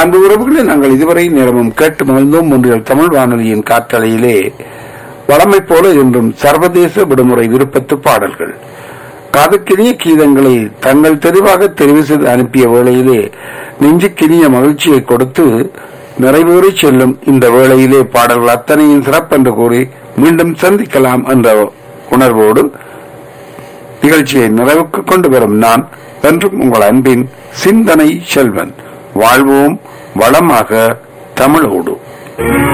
அன்பு உறவுகளை நாங்கள் இதுவரை நேரமும் கேட்டு மகிழ்ந்தோம் ஒன்றியல் தமிழ் வானொலியின் காற்றலையிலே வளமை போல என்றும் சர்வதேச விடுமுறை விருப்பத்து பாடல்கள் காதுக்கினிய கீதங்களை தங்கள் தெளிவாக தெரிவு செய்து அனுப்பிய வேளையிலே நெஞ்சுக்கினிய மகிழ்ச்சியை கொடுத்து நிறைவேறி செல்லும் இந்த வேளையிலே பாடல்கள் அத்தனையும் சிறப்பென்று கூறி மீண்டும் சந்திக்கலாம் என்ற உணர்வோடு நிகழ்ச்சியை நிறைவுக்கு கொண்டு வரும் நான் என்றும் உங்கள் அன்பின் சிந்தனை செல்வன் வாழ்வோம் வளமாக தமிழோடு